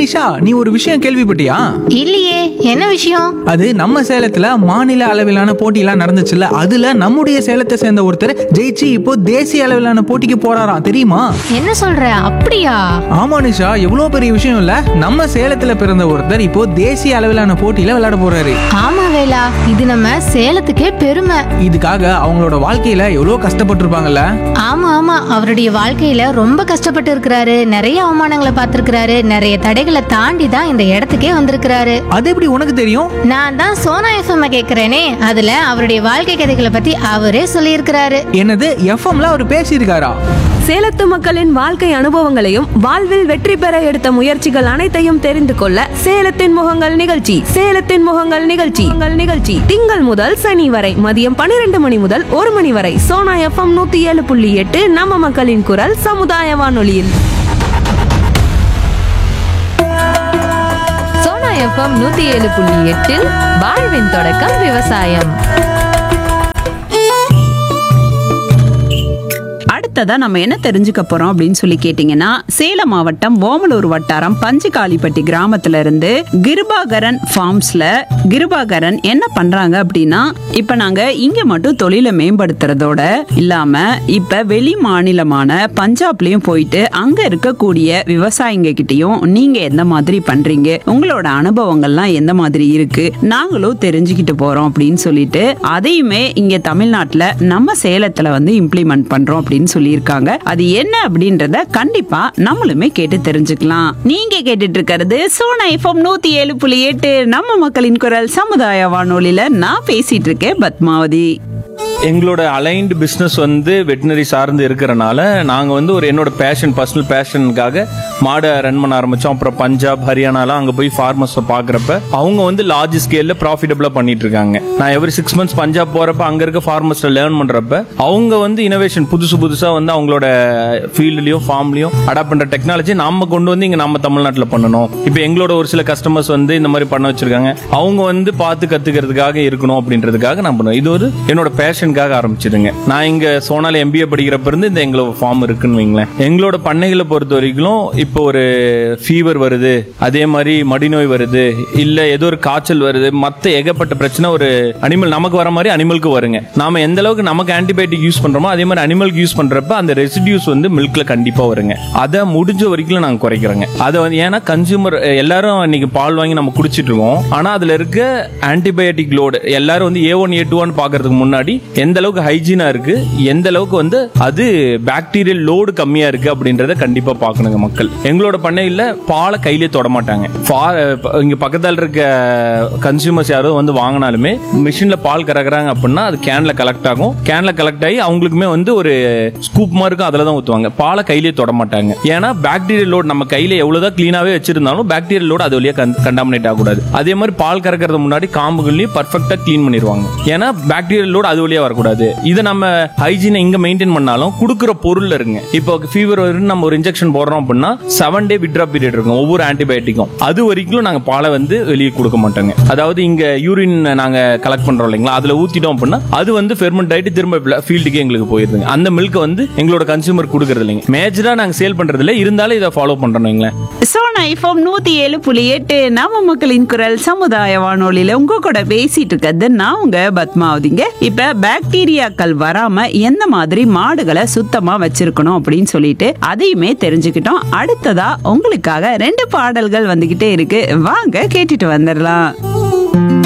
நிஷா நீ ஒரு விஷயம் கேள்விப்பட்டியா இல்லையே என்ன விஷயம் அது நம்ம சேலத்துல மாநில அளவிலான போட்டியெல்லாம் நடந்துச்சுல்ல அதுல நம்முடைய சேலத்தை சேர்ந்த ஒருத்தர் ஜெயிச்சு இப்போ தேசிய அளவிலான போட்டிக்கு போறாராம் தெரியுமா என்ன சொல்ற அப்படியா ஆமா நிஷா எவ்வளவு பெரிய விஷயம் இல்ல நம்ம சேலத்துல பிறந்த ஒருத்தர் இப்போ தேசிய அளவிலான போட்டியில விளையாட போறாரு ஆமா வேலா இது நம்ம சேலத்துக்கே பெருமை இதுக்காக அவங்களோட வாழ்க்கையில எவ்வளவு கஷ்டப்பட்டிருப்பாங்கல்ல ஆமா ஆமா அவருடைய வாழ்க்கையில ரொம்ப கஷ்டப்பட்டு இருக்கிறாரு நிறைய அவமானங்களை பார்த்திருக்கிறாரு நிறைய தடைகளை தாண்டி தான் இந்த இடத்துக்கே வந்திருக்கிறாரு அது எப்படி உனக்கு தெரியும் நான் தான் சோனா எஃப்எம் கேக்குறேனே அதுல அவருடைய வாழ்க்கை கதைகளை பத்தி அவரே சொல்லியிருக்கிறாரு என்னது எஃப்எம்ல அவர் பேசியிருக்காரா சேலத்து மக்களின் வாழ்க்கை அனுபவங்களையும் வாழ்வில் வெற்றி பெற எடுத்த முயற்சிகள் அனைத்தையும் தெரிந்து கொள்ள சேலத்தின் முகங்கள் நிகழ்ச்சி சேலத்தின் முகங்கள் நிகழ்ச்சி உங்கள் நிகழ்ச்சி திங்கள் முதல் சனி வரை மதியம் பன்னிரண்டு மணி முதல் ஒரு மணி வரை சோனா எஃப்எம் நூத்தி ஏழு புள்ளி எட்டு நம்ம மக்களின் குரல் சமுதாய வானொலியில் சோனா எஃப்எம் நூத்தி ஏழு புள்ளி எட்டில் வாழ்வின் தொடக்கம் விவசாயம் அடுத்ததா நம்ம என்ன தெரிஞ்சுக்க போறோம் அப்படின்னு சொல்லி கேட்டீங்கன்னா சேலம் மாவட்டம் ஓமலூர் வட்டாரம் பஞ்சுகாலிப்பட்டி கிராமத்துல இருந்து கிருபாகரன் ஃபார்ம்ஸ்ல கிருபாகரன் என்ன பண்றாங்க அப்படின்னா இப்ப நாங்க இங்க மட்டும் தொழிலை மேம்படுத்துறதோட இல்லாம இப்ப வெளி மாநிலமான பஞ்சாப்லயும் போயிட்டு அங்க இருக்கக்கூடிய விவசாயிங்க கிட்டயும் நீங்க எந்த மாதிரி பண்றீங்க உங்களோட அனுபவங்கள்லாம் எந்த மாதிரி இருக்கு நாங்களும் தெரிஞ்சுக்கிட்டு போறோம் அப்படின்னு சொல்லிட்டு அதையுமே இங்க தமிழ்நாட்டுல நம்ம சேலத்துல வந்து இம்ப்ளிமெண்ட் பண்றோம் அப்படின்னு சொல்லியிருக்காங்க அது என்ன அப்படின்றத கண்டிப்பா நம்மளுமே கேட்டு தெரிஞ்சுக்கலாம் நீங்க கேட்டுட்டு இருக்கிறது சோனா எஃப்எம் நூத்தி ஏழு புள்ளி எட்டு நம்ம மக்களின் குரல் சமுதாய வானொலியில நான் பேசிட்டு இருக்கேன் பத்மாவதி எங்களோட அலைன்டு பிஸ்னஸ் வந்து வெட்டினரி சார்ந்து இருக்கிறனால நாங்கள் வந்து ஒரு என்னோட பேஷன் பர்சனல் பேஷனுக்காக மாடை ரன் பண்ண ஆரம்பித்தோம் அப்புறம் பஞ்சாப் ஹரியானாலாம் அங்கே போய் ஃபார்மர்ஸை பார்க்குறப்ப அவங்க வந்து லார்ஜ் ஸ்கேலில் ப்ராஃபிட்டபுளாக பண்ணிட்டு இருக்காங்க நான் எவ்ரி சிக்ஸ் மந்த்ஸ் பஞ்சாப் போகிறப்ப அங்கே இருக்க ஃபார்மர்ஸை லேர்ன் பண்ணுறப்ப அவங்க வந்து இனோவேஷன் புதுசு புதுசாக வந்து அவங்களோட ஃபீல்ட்லையும் ஃபார்ம்லையும் அடாப்ட் பண்ணுற டெக்னாலஜி நம்ம கொண்டு வந்து இங்கே நம்ம தமிழ்நாட்டில் பண்ணணும் இப்போ எங்களோட ஒரு சில கஸ்டமர்ஸ் வந்து இந்த மாதிரி பண்ண வச்சிருக்காங்க அவங்க வந்து பார்த்து கற்றுக்கிறதுக்காக இருக்கணும் அப்படின்றதுக்காக நான் பண்ணுவேன் இது ஒரு என்னோட பேஷனுக்காக ஆரம்பிச்சிடுங்க நான் இங்க சோனால எம்பிஏ படிக்கிறப்ப இருந்து இந்த எங்களோட ஃபார்ம் இருக்குன்னு வைங்களேன் எங்களோட பண்ணைகளை பொறுத்த வரைக்கும் இப்போ ஒரு ஃபீவர் வருது அதே மாதிரி மடிநோய் வருது இல்ல ஏதோ ஒரு காய்ச்சல் வருது மத்த ஏகப்பட்ட பிரச்சனை ஒரு அனிமல் நமக்கு வர மாதிரி அனிமலுக்கு வருங்க நாம எந்த அளவுக்கு நமக்கு ஆன்டிபயோட்டிக் யூஸ் பண்றோமோ அதே மாதிரி அனிமலுக்கு யூஸ் பண்றப்ப அந்த ரெசிடியூஸ் வந்து மில்க்ல கண்டிப்பா வருங்க அதை முடிஞ்ச வரைக்கும் நாங்க குறைக்கிறோங்க அதை வந்து ஏன்னா கன்சியூமர் எல்லாரும் இன்னைக்கு பால் வாங்கி நம்ம குடிச்சிட்டு இருக்கோம் ஆனா அதுல இருக்க ஆன்டிபயோட்டிக் லோடு எல்லாரும் வந்து A one A two one பாக்குறதுக்கு முன்னாடி எந்த அளவுக்கு ஹைஜீனா இருக்கு எந்த அளவுக்கு வந்து அது பாக்டீரியல் லோடு கம்மியா இருக்கு அப்படின்றத கண்டிப்பா பார்க்கணுங்க மக்கள் எங்களோட பண்ணையில பாலை கையிலே தொட மாட்டாங்க பா- இங்க பக்கத்துல இருக்க கன்சியூமர்ஸ் யாரும் வந்து வாங்கினாலுமே மிஷின்ல பால் கறக்குறாங்க அப்படின்னா அது கேன்ல கலெக்ட் ஆகும் கேன்ல கலெக்ட் ஆகி அவங்களுக்குமே வந்து ஒரு ஸ்கூப் மாதிரி இருக்கும் அதில் தான் ஊற்றுவாங்க பாலை கையிலே தொட மாட்டாங்க ஏன்னா பாக்டீரியல் லோட் நம்ம கையில எவ்வளவுதான் கிளீனாவே வச்சிருந்தாலும் பாக்டீரியல் லோட் அது வழியா கண்டாமினேட் ஆகக்கூடாது அதே மாதிரி பால் கறக்கிறது முன்னாடி காம்புகள்லையும் பர்ஃபெக்டா க்ளீன் பண்ணிடுவாங்க ஏன்னா பாக்டீரியல் லோட் அது வழியா வரக்கூடாது இதை நம்ம ஹைஜீனை இங்க மெயின்டைன் பண்ணாலும் கொடுக்குற பொருள் இருங்க இப்போ ஃபீவர் வருன்னு நம்ம ஒரு இன்ஜெக்ஷன் போடுறோம் அப்படின்னா செவன் டே விட்ரா பீரியட் இருக்கும் ஒவ்வொரு ஆன்டிபயோட்டிக்கும் அது வரைக்கும் நாங்க பாலை வந்து வெளியே கொடுக்க மாட்டோங்க அதாவது இங்க யூரின் நாங்க கலெக்ட் பண்றோம் இல்லைங்களா அதுல ஊத்திட்டோம் அப்படின்னா அது வந்து ஃபெர்மெண்ட் ஆயிட்டு திரும்ப ஃபீல்டுக்கு எங்களுக்கு போயிருதுங்க அந்த மில்க் வந்து எங்களோட கன்சியூமர் கொடுக்கறது இல்லைங்க மேஜரா நாங்க சேல் பண்றது இல்ல இருந்தாலும் இதை ஃபாலோ பண்றோம் வைங்களேன் சோனா எஃப்எம் நூத்தி ஏழு புள்ளி எட்டு நம்ம மக்களின் குரல் சமுதாய வானொலியில உங்க கூட பேசிட்டு இருக்கிறது நான் உங்க பத்மாவதிங்க இப்ப பாக்டீரியாக்கள் வராம எந்த மாதிரி மாடுகளை சுத்தமா வச்சிருக்கணும் அப்படின்னு சொல்லிட்டு அதையுமே தெரிஞ்சுக்கிட்டோம் அடுத்ததா உங்களுக்காக ரெண்டு பாடல்கள் வந்துகிட்டே இருக்கு வாங்க கேட்டுட்டு வந்துடலாம்